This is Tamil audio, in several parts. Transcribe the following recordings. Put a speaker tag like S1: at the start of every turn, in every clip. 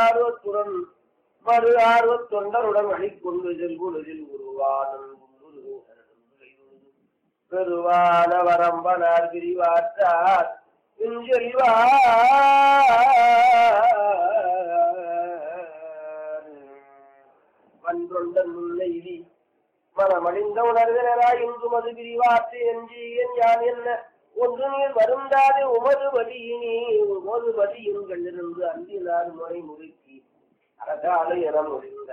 S1: ஆர்வத்துடன் மறு ஆர்வத் தொண்டருடன் அணிக்கொண்டு செல்குலகில் உருவானன் பெருவான வரம்பனார் பிரிவாற்றார் செல்வா வன்றொண்டன் முல்லைவி மனமணிந்த உணர்வினராய் இன்று மது பிரிவாற்று என்று என் யான் என்ன ஒன்று நீர் வருந்தாது உமது வழியினே உமது வழியுங்கள் இருந்து அன்பினார் முறை முறுக்கி அரசாலை என முடிந்த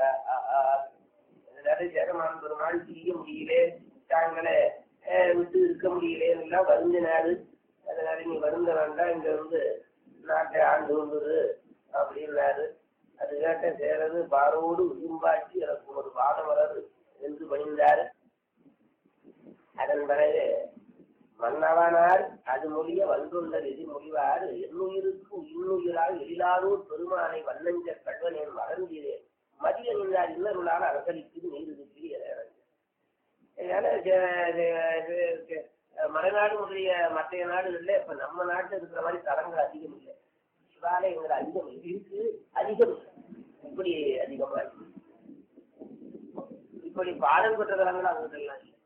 S1: சேரமான் பெருமாள் செய்ய முடியலே தாங்களே அஹ், விட்டு இருக்க முடியலே எல்லாம் வருந்தினாரு அதனால நீ வருந்த வேண்டாம் இங்க வந்து நாட்டை ஆண்டு வந்துரு அப்படின்னாரு அது கேட்ட சேரது பாரோடு விரும்பாட்சி எனக்கு ஒரு பாடம் வராது என்று பணிந்தார் அதன் பிறகு மன்னவனார் அது மொழிய வந்துள்ள விதி மொழிவார் என்னுயிருக்கு இன்னுயிரால் எழிலாரூர் பெருமானை வண்ணஞ்ச கல்வனேன் மறந்தீரேன் மதிய நின்றார் இன்னருளால் அரசளிக்கு நீருக்கு அதனால ஜ- ஜ- ஜ- மலைநாடு முதலிய மற்ற நாடுகள்ல இப்ப நம்ம நாட்டுல இருக்கிற மாதிரி தலங்கள் அதிகம் இல்லை சிவாலயங்கள் அதிகம் இல்லை. இருக்கு அதிகம் இல்லை. இப்படி அதிகமா இருக்கு இப்படி பாடல் பெற்ற தலங்கள் அங்கெல்லாம் இல்லை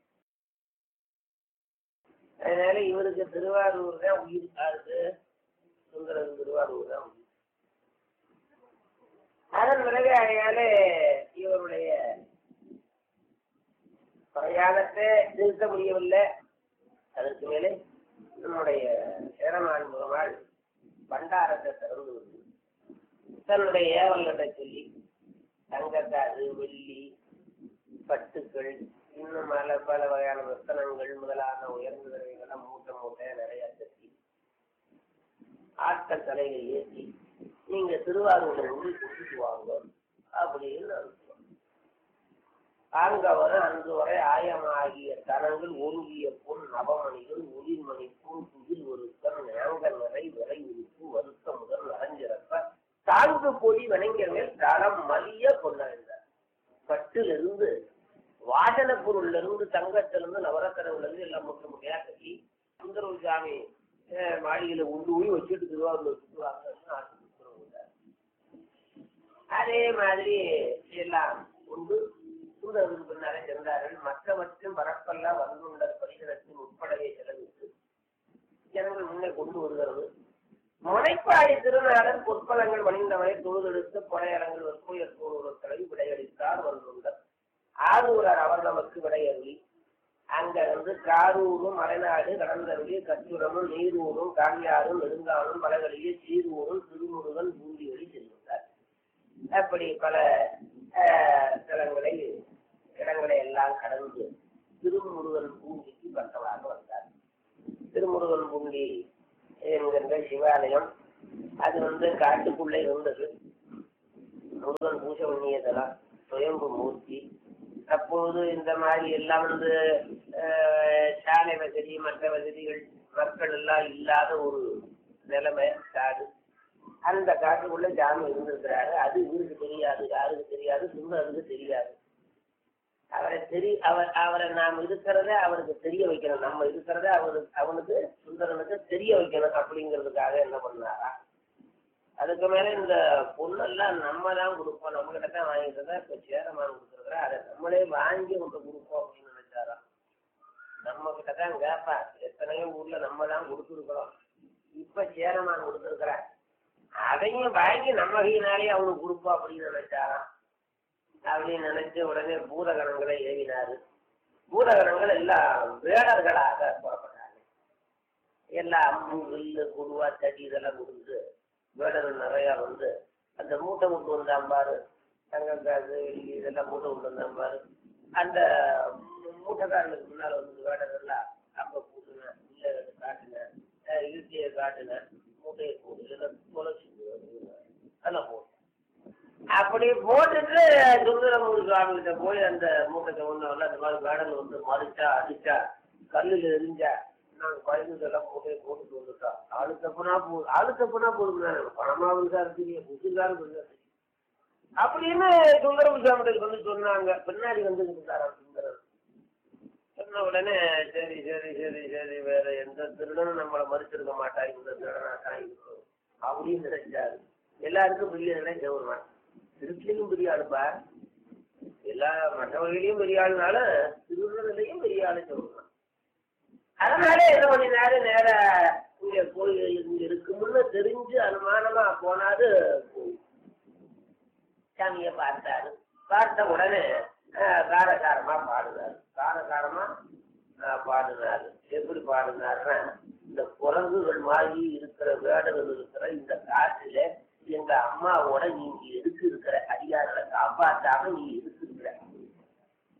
S1: அதனால இவருக்கு திருவாரூர் தான் உயிர் ஆகுது சுந்தரன் திருவாரூர் தான் உயிர் அதன் பிறகு அதனால இவருடைய பிரயாணத்தை நிறுத்த முடியவில்லை அதற்கு மேலே நம்முடைய சேரமான் முகமாள் பண்டாரத்தை திறந்து வந்து தன்னுடைய ஏவல்களை சொல்லி தங்கத்தாது வெள்ளி பட்டுக்கள் இன்னும் பல பல வகையான ரத்தனங்கள் முதலான உயர்ந்த விலைகளை மூட்டை மூட்டையா நிறைய கட்டி ஆட்கள் தலையில் ஏற்றி நீங்க திருவாரூரை உள்ள கொடுத்துட்டு வாங்க அப்படின்னு அனுப்புவாங்க ஆங்கவர் அன்று வரை ஆயமாகிய தனங்கள் ஒருங்கிய பொன் நவமணிகள் ஒளிர்மணி பூன் துகில் ஒருத்தன் நேங்க நிறை விரை உறுப்பு வருத்த முதல் நரஞ்சிறப்ப தாங்கு பொடி வணங்கிய மேல் தளம் மலிய கொண்டாடினார் பட்டிலிருந்து வாசன பொருள்ல இருந்து தங்கத்திலிருந்து நவரத்தனவுல இருந்து எல்லாம் முற்ற முறையா கட்டி சுந்தரவு சாமி அஹ், மாளிகையில உண்டு போய் வச்சுட்டு திருவாரூர் சுற்றுவாங்கன்னு ஆசை கொடுக்குறவங்க அதே மாதிரி எல்லாம் உண்டு சுந்தரத்துக்கு பின்னாலே சென்றார்கள் மற்றவற்றும் பரப்பெல்லாம் வந்துள்ள பரிசனத்தின் உட்படவே செலவிட்டு ஜனங்கள் முன்னே கொண்டு வருகிறது முனைப்பாடி திருநாடன் பொற்பலங்கள் வணிந்தவனை தொழுதெடுத்து புடையலங்கள் வெற்புயர் கூறுவர்களை விடையளித்தார் வந்துள்ளார் ஆரூரர் அவர் நமக்கு விடையருளி அங்க வந்து காரூரும் மலைநாடு கடந்தருளி கச்சுரமும் நீரூரும் காங்கியாரும் நெடுங்காலும் மலைகளிலே சீரூரும் திருமுருகன் பூண்டியொலி செல்கின்றார் அப்படி பல அஹ், தலங்களை இடங்களை எல்லாம் கடந்து திருமுருகன் பூண்டிக்கு பக்கமாக வந்தார் திருமுருகன் பூண்டி என்கின்ற சிவாலயம் அது வந்து காட்டுக்குள்ளே இருந்தது முருகன் பூஜை பண்ணியதெல்லாம் சுயம்பு மூர்த்தி அப்போது இந்த மாதிரி எல்லாம் வந்து அஹ், சாலை வசதி மற்ற வசதிகள் மக்கள் எல்லாம் இல்லாத ஒரு நிலைமை காடு அந்த காட்டுக்குள்ள ஜாமி இருந்திருக்கிறாரு அது இவருக்கு தெரியாது யாருக்கு தெரியாது சுந்தருக்கு தெரியாது அவரை தெரி அவர் அவரை நாம் இருக்கிறத அவருக்கு தெரிய வைக்கணும் நம்ம இருக்கிறத அவருக்கு அவனுக்கு சுந்தரனுக்கு தெரிய வைக்கணும் அப்படிங்கிறதுக்காக என்ன பண்ணாரா அதுக்கு மேல இந்த பொண்ணெல்லாம் நம்ம தான் கொடுப்போம் நம்ம கிட்ட தான் வாங்கிட்டு தான் இப்ப சேரமான் கொடுத்துருக்குற அதை நம்மளே வாங்கி கொண்டு கொடுப்போம் அப்படின்னு நினைச்சாராம் நம்ம கிட்ட தான் கேட்பா எத்தனையோ ஊர்ல நம்ம தான் கொடுத்துருக்குறோம் இப்ப சேரமான் கொடுத்துருக்குறேன் அதையும் வாங்கி நம்ம கையினாலே அவனுக்கு கொடுப்போம் அப்படின்னு நினைச்சாராம் அப்படின்னு நினைச்சு உடனே பூதகணங்களை ஏவினாரு பூதகணங்கள் எல்லாம் வேடர்களாக புறப்பட்டாங்க எல்லாம் அம்பு வில்லு குடுவா தடி இதெல்லாம் கொடுத்து வேடர்கள் நிறைய வந்து அந்த மூட்டை கொண்டு வந்தாம்பாரு தங்கக்காசு வெள்ளி இதெல்லாம் மூட்டை கொண்டு வந்தாம்பாரு அந்த மூ- மூட்டைக்காரனுக்கு முன்னால் வந்து வேடர்கள்லாம் அப்ப கூட்டுனேன் இல்லை காட்டுனேன் இழுத்தியை காட்டுனேன் மூட்டையை போட்டு இதெல்லாம் தொலைச்சு அதெல்லாம் போட்டேன் அப்படி போட்டுட்டு சுந்தரமூர் சுவாமி கிட்ட போய் அந்த மூட்டை ஒண்ணு அந்த மாதிரி வேடல் வந்து மறிச்சா அடிச்சா கல்லுல எரிஞ்சா நாங்க குழந்தைதெல்லாம் போட்டு போட்டுட்டு வந்துட்டோம் ஆளு தப்புனா போ ஆளு தப்புனா போதுங்க பணமாவும் சார் தெரியும் புதுசாரும் தெரியும் அப்படின்னு சுந்தரம் சுவாமிகள் வந்து சொன்னாங்க பின்னாடி வந்து இருந்தாராம் சுந்தரம் சொன்ன உடனே சரி சரி சரி சரி வேற எந்த திருடனும் நம்மளை மறுத்திருக்க மாட்டா இந்த திருடனா தான் இருக்கும் அப்படின்னு நினைச்சாரு எல்லாரும் எல்லாருக்கும் பெரிய ஆளுனா சிவருமான் திருச்சிலையும் பெரிய ஆளுப்பா எல்லா மற்ற வகையிலையும் பெரிய ஆளுனால திருவிழாலையும் பெரிய ஆளு சிவருமான் அதனால என்ன பண்ணினாரு நேர இங்க கோயில் இங்க இருக்கும்னு தெரிஞ்சு அனுமானமா போனாரு சாமிய பார்த்தாரு பார்த்த உடனே அஹ், காரசாரமா பாடுனாரு காரசாரமா அஹ், பாடுனாரு எப்படி பாடுனாருன்னா இந்த குரங்குகள் மாதிரி இருக்கிற வேடர்கள் இருக்கிற இந்த காட்டுல எங்க அம்மாவோட நீங்க எதுக்கு இருக்கிற அதிகாரத்தை காப்பாற்றாம நீ